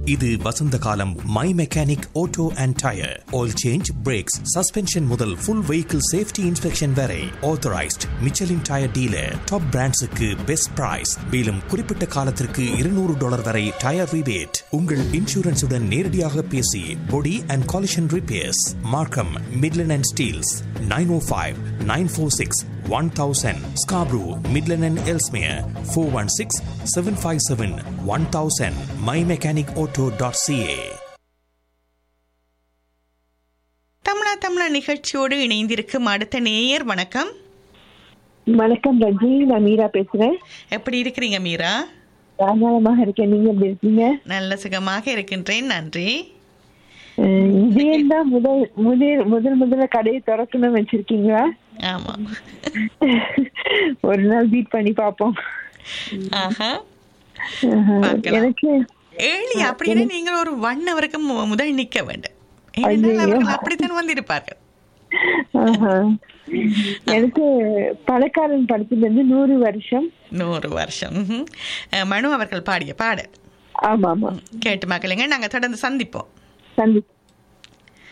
இது வசந்த காலம் my mechanic auto and tyre oil change brakes suspension முதல் ஃபுல் வெஹிக்கிள் சேஃப்டி இன்ஸ்பெக்ஷன் வரை authorised Michelin tyre dealer top பிராண்ட்ஸுக்கு பெஸ்ட் பிரைஸ் மேலும் குறிப்பிட்ட காலத்திற்கு இருநூறு டாலர் வரை டயர் ரிபேட் உங்கள் இன்சூரன்ஸுடன் நேரடியாக பேசி body and collision repairs Markham Midland and Steeles nine O five nine four six one thousand Scarborough Midland and Ellesmere four one six seven five seven one thousand my mechanic auto dot CA தமிழா தமிழா நிகழ்ச்சியோடு இணைந்திருக்கும் அடுத்த நேயர் வணக்கம் வணக்கம் ரஜினி நான் மீரா பேசுறேன் எப்படி இருக்கிறீங்க மீரா தாராளமாக இருக்கேன் நீங்க எப்படி இருக்கீங்க நல்ல சுகமாக இருக்கின்றேன் நன்றி அஹ் விஜயன் தான் முதல் முதல் முதல் முதல்ல கடையை திறக்கணும்னு வச்சிருக்கீங்களா ஆமா ஒரு நாள் பீட் பண்ணி பார்ப்போம் ஆஹா அஹ் பார்க்கலாம். எனக்கு ஏழி அப்படின்னு நீங்கள் ஒரு ஒன் ஹவருக்கு மு- முதல் நிக்க வேண்டும் ஏனென்றால் ஐயையோ. அவர்கள் அப்படித்தான் வந்திருப்பார்கள் ஆஹா. எனக்கு பணக்காரன் படத்துல இருந்து நூறு வருஷம் நூறு வருஷம் ம்ஹும். அஹ், மனு அவர்கள் பாடிய பாடல் ஆமா ஆமா கேட்டு மக்களுங்க நாங்க தொடர்ந்து சந்திப்போம் சந்தி